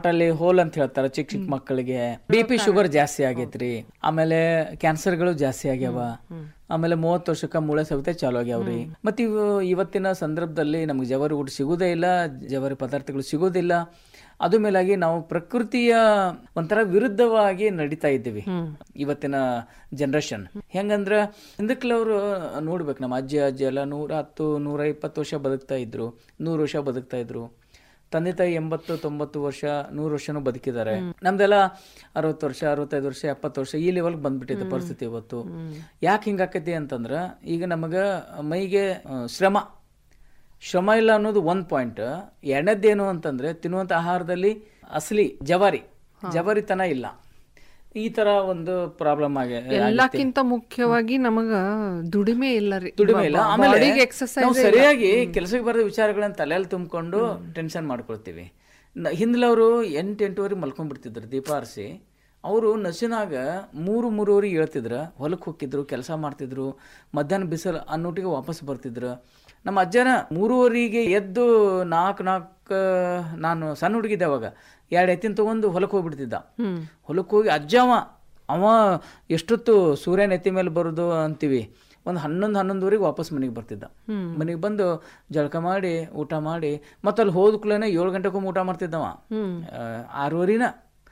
ಅಲ್ಲಿ ಹೋಲ್ ಅಂತ ಹೇಳ್ತಾರ ಚಿಕ್ಕ ಚಿಕ್ಕ ಮಕ್ಕಳಿಗೆ ಬಿ ಪಿ ಶುಗರ್ ಜಾಸ್ತಿ ಆಗೈತ್ರಿ ಆಮೇಲೆ ಕ್ಯಾನ್ಸರ್ಗಳು ಜಾಸ್ತಿ ಆಗ್ಯಾವ ಆಮೇಲೆ ಮೂವತ್ತು ವರ್ಷಕ್ಕ ಮೂಳೆ ಸವಿತೆ ಚಾಲು ಆಗ್ಯಾವ್ರಿ ಮತ್ ಇವು ಇವತ್ತಿನ ಸಂದರ್ಭದಲ್ಲಿ ನಮ್ಗೆ ಜವಾರಿ ಊಟ ಸಿಗುದೇ ಇಲ್ಲ ಜವಾರಿ ಪದಾರ್ಥಗಳು ಸಿಗೋದಿಲ್ಲ ಅದು ಮೇಲಾಗಿ ನಾವು ಪ್ರಕೃತಿಯ ಒಂಥರ ವಿರುದ್ಧವಾಗಿ ನಡೀತಾ ಇದ್ದೀವಿ ಇವತ್ತಿನ ಜನರೇಷನ್ ಹೆಂಗಂದ್ರ ಹಿಂದಕ್ಲವ್ರು ನೋಡ್ಬೇಕು ನಮ್ಮ ಅಜ್ಜಿ ಅಜ್ಜಿ ಎಲ್ಲ ನೂರ ಹತ್ತು ನೂರ ಇಪ್ಪತ್ತು ವರ್ಷ ಬದುಕ್ತಾ ಇದ್ರು ನೂರು ವರ್ಷ ಬದುಕ್ತಾ ಇದ್ರು ತಂದೆ ತಾಯಿ ಎಂಬತ್ತು ತೊಂಬತ್ತು ವರ್ಷ ನೂರು ವರ್ಷನೂ ಬದುಕಿದ್ದಾರೆ ನಮ್ದೆಲ್ಲ ಅರವತ್ತು ವರ್ಷ ಅರವತ್ತೈದು ವರ್ಷ ಎಪ್ಪತ್ತು ವರ್ಷ ಈ ಲೆವೆಲ್ಗೆ ಬಂದ್ಬಿಟ್ಟಿದೆ ಪರಿಸ್ಥಿತಿ ಇವತ್ತು ಯಾಕೆ ಹಿಂಗಾಕತಿ ಅಂತಂದ್ರ ಈಗ ನಮಗ ಮೈಗೆ ಆ, ಶ್ರಮ ಶ್ರಮ ಇಲ್ಲ ಅನ್ನೋದು ಒಂದ್ ಪಾಯಿಂಟ್ ಎರಡನೇದ್ದೇನು ಅಂತಂದ್ರೆ ತಿನ್ನುವಂತ ಆಹಾರದಲ್ಲಿ ಅಸಲಿ ಜವಾರಿ ಜವಾರಿತನ ಇಲ್ಲ ಈ ತರ ಒಂದು ಪ್ರಾಬ್ಲಮ್ ಆಗಿ ಎಲ್ಲಕ್ಕಿಂತ ಮುಖ್ಯವಾಗಿ ನಮಗ ದುಡಿಮೆ ಇಲ್ಲ ರೀ ದುಡಿಮೆ ಇಲ್ಲ ಆಮೇಲೆ ಬಾಡಿಗೆ ನಾವು ಎಕ್ಸರ್ಸೈಸ್ ಸರಿಯಾಗಿ ಕೆಲಸಕ್ಕೆ ಬರದ ವಿಚಾರಗಳನ್ನ ತಲೆಯಲ್ಲಿ ತುಂಬಿಕೊಂಡು ಟೆನ್ಷನ್ ಮಾಡ್ಕೊಳ್ತೀವಿ ನ- ಹಿಂದ್ಲವರು ಎಂಟು ಎಂಟುವರೆಗೆ ಮಲ್ಕೊಂಡ್ಬಿಡ್ತಿದ್ರು ದೀಪ ಆರಿಸಿ ಅವರು ನಸಿನಾಗ ಮೂರು ಮೂರುವರೆಗೆ ಹೇಳ್ತಿದ್ರು ಹೊಲಕ್ಕೆ ಹೋಗಿದ್ರು ಕೆಲಸ ಮಾಡ್ತಿದ್ರು ಮಧ್ಯಾಹ್ನ ಬಿಸಿಲು ಅನ್ನೊಟ್ಟಿಗೆ ವಾಪಸ್ ಬರ್ತಿದ್ರು ನಮ್ಮ ಅಜ್ಜನ ಮೂರುವರೆಗೆ ಎದ್ದು ನಾಲ್ಕು ನಾಲ್ಕು ನಾನು ಸಣ್ಣ ಹುಡುಗಿದ್ದೆ ಅವಾಗ ಎರಡು ಎತ್ತಿನ ತಗೊಂಡು ಹೊಲಕ್ಕೆ ಹೋಗ್ಬಿಡ್ತಿದ್ದ ಹೊಲಕ್ಕೆ ಹೋಗಿ ಅಜ್ಜವ ಅವ ಎಷ್ಟೊತ್ತು ಸೂರ್ಯನ ಎತ್ತಿ ಮೇಲೆ ಬರೋದು ಅಂತೀವಿ ಒಂದು ಹನ್ನೊಂದು ಹನ್ನೊಂದುವರೆಗೆ ವಾಪಸ್ ಮನೆಗೆ ಬರ್ತಿದ್ದ ಮನೆಗೆ ಬಂದು ಜಳಕ ಮಾಡಿ ಊಟ ಮಾಡಿ ಮತ್ತೆ ಅಲ್ಲಿ ಹೋದ ಕೂಡಲೇ ಏಳು ಗಂಟೆಗೊಮ್ಮೆ ಊಟ ಮಾಡ್ತಿದ್ದವ ಆ, ಆರೂವರಿನ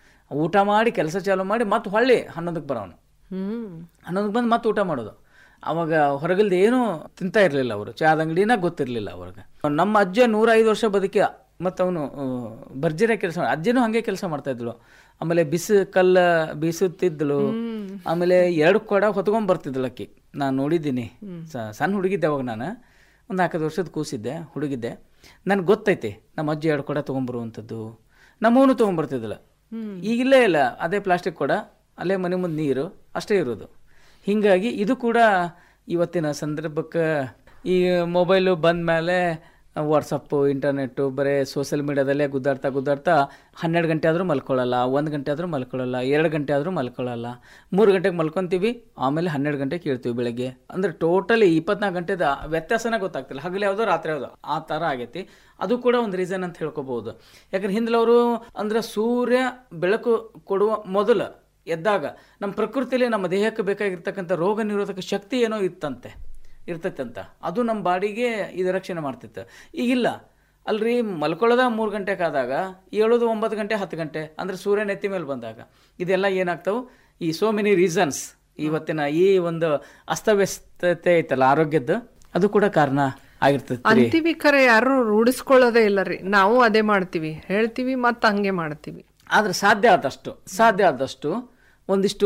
ಊಟ ಮಾಡಿ ಕೆಲಸ ಚಾಲು ಮಾಡಿ ಮತ್ತೆ ಹೊಳ್ಳಿ ಹನ್ನೊಂದಕ್ಕೆ ಬರೋನು ಹ್ಮ್ ಹನ್ನೊಂದಕ್ಕೆ ಬಂದು ಮತ್ತೆ ಊಟ ಮಾಡೋದು ಅವಾಗ ಹೊರಗಲ್ದ ಏನೂ ತಿಂತಾ ಇರಲಿಲ್ಲ ಅವರು ಚಾದ ಅಂಗಡಿನ ಗೊತ್ತಿರಲಿಲ್ಲ ಅವ್ರಿಗೆ ನಮ್ಮ ಅಜ್ಜ ನೂರ ಐದು ವರ್ಷ ಬದುಕಿ ಮತ್ತು ಅವನು ಭರ್ಜರಿ ಕೆಲಸ ಅಜ್ಜನೂ ಹಾಗೆ ಕೆಲಸ ಮಾಡ್ತಾ ಇದ್ಳು ಆಮೇಲೆ ಬಿಸಿ ಕಲ್ಲ ಬೀಸುತ್ತಿದ್ಳು ಆಮೇಲೆ ಎರಡು ಕೊಡ ಹೊತ್ಕೊಂಡ್ ಬರ್ತಿದ್ಳು ಅಕ್ಕಿ ನಾನು ನೋಡಿದ್ದೀನಿ ಸ- ಸಣ್ಣ ಹುಡುಗಿದ್ದೆ ಅವಾಗ ನಾನು ಒಂದು ನಾಲ್ಕೈದು ವರ್ಷದ ಕೂಸಿದ್ದೆ ಹುಡುಗಿದ್ದೆ ನನ್ಗೆ ಗೊತ್ತೈತಿ ನಮ್ಮ ಅಜ್ಜಿ ಎರಡು ಕೊಡ ತೊಗೊಂಬರುವಂಥದ್ದು ನಮ್ಮವನು ತೊಗೊಂಬರ್ತಿದ್ದಿಲ್ಲ ಈಗಿಲ್ಲೇ ಇಲ್ಲ ಅದೇ ಪ್ಲಾಸ್ಟಿಕ್ ಕೊಡ ಅಲ್ಲೇ ಮನೆ ಮುಂದೆ ನೀರು ಅಷ್ಟೇ ಇರೋದು ಹೀಗಾಗಿ ಇದು ಕೂಡ ಇವತ್ತಿನ ಸಂದರ್ಭಕ್ಕೆ ಈ ಮೊಬೈಲು ಬಂದ ಮೇಲೆ ವಾಟ್ಸಪ್ಪು ಇಂಟರ್ನೆಟ್ಟು ಬರೀ ಸೋಷಿಯಲ್ ಮೀಡಿಯಾದಲ್ಲೇ ಗುದ್ದಾಡ್ತಾ ಗುದ್ದಾಡ್ತಾ ಹನ್ನೆರಡು ಗಂಟೆ ಆದರೂ ಮಲ್ಕೊಳ್ಳಲ್ಲ ಒಂದು ಗಂಟೆ ಆದರೂ ಮಲ್ಕೊಳ್ಳಲ್ಲ ಎರಡು ಗಂಟೆ ಆದರೂ ಮಲ್ಕೊಳ್ಳಲ್ಲ ಮೂರು ಗಂಟೆಗೆ ಮಲ್ಕೊತೀವಿ ಆಮೇಲೆ ಹನ್ನೆರಡು ಗಂಟೆಗೆ ಕೇಳ್ತೀವಿ ಬೆಳಗ್ಗೆ ಅಂದರೆ ಟೋಟಲಿ ಇಪ್ಪತ್ನಾಲ್ಕು ಗಂಟೆದ ವ್ಯತ್ಯಾಸನೇ ಗೊತ್ತಾಗ್ತಿಲ್ಲ ಹಗಲು ಯಾವುದೋ ರಾತ್ರಿ ಯಾವುದೋ ಆ ಥರ ಆಗೈತಿ ಅದು ಕೂಡ ಒಂದು ರೀಸನ್ ಅಂತ ಹೇಳ್ಕೊಬಹುದು ಯಾಕಂದ್ರೆ ಹಿಂದಲವರು ಅಂದ್ರೆ ಸೂರ್ಯ ಬೆಳಕು ಕೊಡುವ ಮೊದಲು ಎದ್ದಾಗ ನಮ್ಮ ಪ್ರಕೃತಿಯಲ್ಲಿ ನಮ್ಮ ದೇಹಕ್ಕೆ ಬೇಕಾಗಿರ್ತಕ್ಕಂಥ ರೋಗ ನಿರೋಧಕ ಶಕ್ತಿ ಏನೋ ಇತ್ತಂತೆ ಇರ್ತೈತಂತ ಅದು ನಮ್ಮ ಬಾಡಿಗೆ ಇದು ರಕ್ಷಣೆ ಮಾಡ್ತಿತ್ತು ಈಗಿಲ್ಲ ಅಲ್ರಿ ಮಲ್ಕೊಳ್ಳೋದ ಮೂರು ಗಂಟೆಗೆ ಆದಾಗ ಏಳೋದು ಒಂಬತ್ತು ಗಂಟೆ ಹತ್ತು ಗಂಟೆ ಅಂದ್ರೆ ಸೂರ್ಯ ನೆತ್ತಿ ಮೇಲೆ ಬಂದಾಗ ಇದೆಲ್ಲ ಏನಾಗ್ತಾವು ಈ ಸೋ ಮೆನಿ ರೀಸನ್ಸ್ ಇವತ್ತಿನ ಈ ಒಂದು ಅಸ್ತವ್ಯಸ್ತತೆ ಐತಲ್ಲ ಆರೋಗ್ಯದ್ದು ಅದು ಕೂಡ ಕಾರಣ ಆಗಿರ್ತೈತಿ ಅಂತೀವಿ ಖರೆ ಯಾರು ರೂಢಿಸ್ಕೊಳ್ಳೋದೇ ಇಲ್ಲ ರೀ ನಾವು ಅದೇ ಮಾಡ್ತೀವಿ ಹೇಳ್ತೀವಿ ಮತ್ತ ಹಂಗೆ ಮಾಡ್ತೀವಿ ಆದ್ರೆ ಸಾಧ್ಯ ಆದಷ್ಟು ಸಾಧ್ಯ ಆದಷ್ಟು ಒಂದಿಷ್ಟು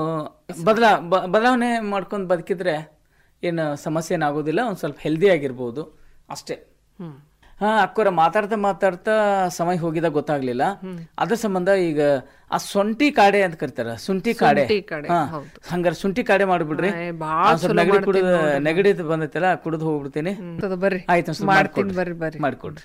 ಬದಲಾ ಬದಲಾವಣೆ ಮಾಡ್ಕೊಂಡು ಬದುಕಿದ್ರೆ ಏನು ಸಮಸ್ಯೆ ಏನಾಗೋದಿಲ್ಲ ಒಂದು ಸ್ವಲ್ಪ ಹೆಲ್ದಿ ಆಗಿರ್ಬೋದು ಅಷ್ಟೇ ಹಾ ಅಕ್ಕೋರ ಮಾತಾಡ್ತಾ ಮಾತಾಡ್ತಾ ಸಮಯ ಹೋಗಿದ ಗೊತ್ತಾಗ್ಲಿಲ್ಲ ಅದ್ರ ಸಂಬಂಧ ಈಗ ಆ ಸೊಂಟಿ ಕಾಡೆ ಅಂತ ಕರಿತಾರ ಶುಂಠಿ ಕಾಡೆ ಶುಂಠಿ ಕಾಡೆ, ಹಾ ಹೌದು. ಹಂಗಾರೆ ಶುಂಠಿ ಕಾಡೆ ಮಾಡ್ಬಿಡ್ರಿ ಏ, ಬಾಳ್ ಒಂದ್ ಸ್ವಲ್ಪ ಚಲೋ ನೆಗಡಿ ಮಾಡ್ತೀನಿ ಕುಡಿದು ನೆಗಡಿ ಬಂದೈತಲ್ಲ ಕುಡಿದು ಹೋಗ್ಬಿಡ್ತೀನಿ ಅದು ಬರ್ರಿ ಆಯ್ತು ಒಂದ್ ಸ್ವಲ್ಪ ಮಾಡ್ತೀನಿ ಮಾಡ್ಕೊಡ್ರಿ. ಬರ್ರಿ ಬರ್ರಿ ಮಾಡ್ಕೊಡ್ರಿ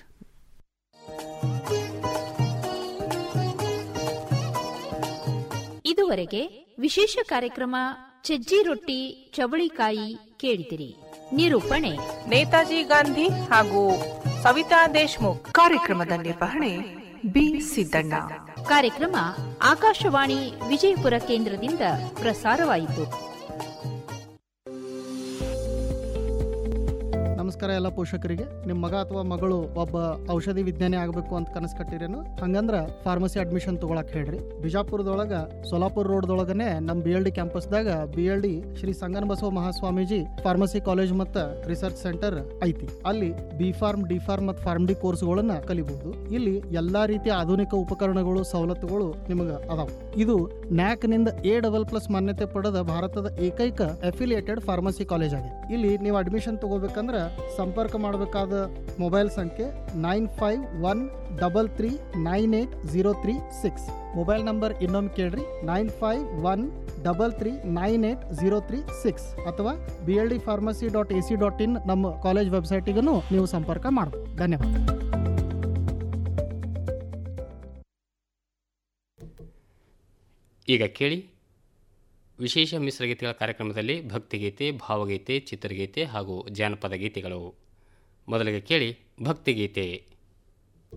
ಇದುವರೆಗೆ ವಿಶೇಷ ಕಾರ್ಯಕ್ರಮ ಸಜ್ಜಿ ರೊಟ್ಟಿ ಚವಳಿಕಾಯಿ ಕೇಳಿದಿರಿ ನಿರೂಪಣೆ ನೇತಾಜಿ ಗಾಂಧಿ ಹಾಗೂ ಸವಿತಾ ದೇಶ್ಮುಖ್ ಕಾರ್ಯಕ್ರಮದ ನಿರ್ವಹಣೆ ಬಿ ಸಿದ್ದಣ್ಣ ಕಾರ್ಯಕ್ರಮ ಆಕಾಶವಾಣಿ ವಿಜಯಪುರ ಕೇಂದ್ರದಿಂದ ಪ್ರಸಾರವಾಯಿತು ನಮಸ್ಕಾರ ಎಲ್ಲ ಪೋಷಕರಿಗೆ ನಿಮ್ಮ ಮಗ ಅಥವಾ ಮಗಳು ಒಬ್ಬ ಔಷಧಿ ವಿಜ್ಞಾನಿ ಆಗಬೇಕು ಅಂತ ಕನಸು ಕಟ್ಟಿರೇನು ಹಂಗಂದ್ರ ಫಾರ್ಮಸಿ ಅಡ್ಮಿಷನ್ ತಗೊಳಕ್ ಹೇಳ್ರಿ ಬಿಜಾಪುರದೊಳಗ ಸೋಲಾಪುರ ರೋಡ್ದೊಳಗನೆ ನಮ್ಮ ಬಿ ಎಲ್ ಡಿ ಕ್ಯಾಂಪಸ್ದಾಗ B L D Shri Sanganabasava Mahaswamiji pharmacy college ಮತ್ತು ರಿಸರ್ಚ್ ಸೆಂಟರ್ ಐತಿ ಅಲ್ಲಿ ಬಿ ಫಾರ್ಮ್ ಡಿ ಫಾರ್ಮ್ ಮತ್ತು ಫಾರ್ಮ್ ಡಿ ಕೋರ್ಸ್ಗಳನ್ನ ಕಲಿಬಹುದು ಇಲ್ಲಿ ಎಲ್ಲಾ ರೀತಿಯ ಆಧುನಿಕ ಉಪಕರಣಗಳು ಸವಲತ್ತುಗಳು ನಿಮಗೆ ಅದಾವ ಇದು ನ್ಯಾಕ್ ನಿಂದ ಎ ಡಬಲ್ ಪ್ಲಸ್ ಮಾನ್ಯತೆ ಪಡೆದ ಭಾರತದ ಏಕೈಕ ಅಫಿಲಿಯೇಟೆಡ್ ಫಾರ್ಮಸಿ ಕಾಲೇಜ್ ಆಗಿದೆ ಇಲ್ಲಿ ನೀವು ಅಡ್ಮಿಷನ್ ತಗೋಬೇಕಂದ್ರೆ ಸಂಪರ್ಕ ಮಾಡಬೇಕಾದ ಮೊಬೈಲ್ ಸಂಖ್ಯೆ nine five one double three nine eight zero three six mobile number ಇನ್ನೊಮ್ಮೆ ಕೇಳ್ರಿ nine five one double three nine eight zero three six ಅಥವಾ B L D pharmacy dot A C dot in ನಮ್ಮ college ವೆಬ್ಸೈಟಿಗೂ ನೀವು ಸಂಪರ್ಕ ಮಾಡಬಹುದು ಧನ್ಯವಾದ ಈಗ ಕೇಳಿ ವಿಶೇಷ ಮಿಶ್ರಗೀತೆಗಳ ಕಾರ್ಯಕ್ರಮದಲ್ಲಿ ಭಕ್ತಿಗೀತೆ ಭಾವಗೀತೆ ಚಿತ್ರಗೀತೆ ಹಾಗೂ ಜಾನಪದ ಗೀತೆಗಳು ಮೊದಲಿಗೆ ಕೇಳಿ ಭಕ್ತಿಗೀತೆ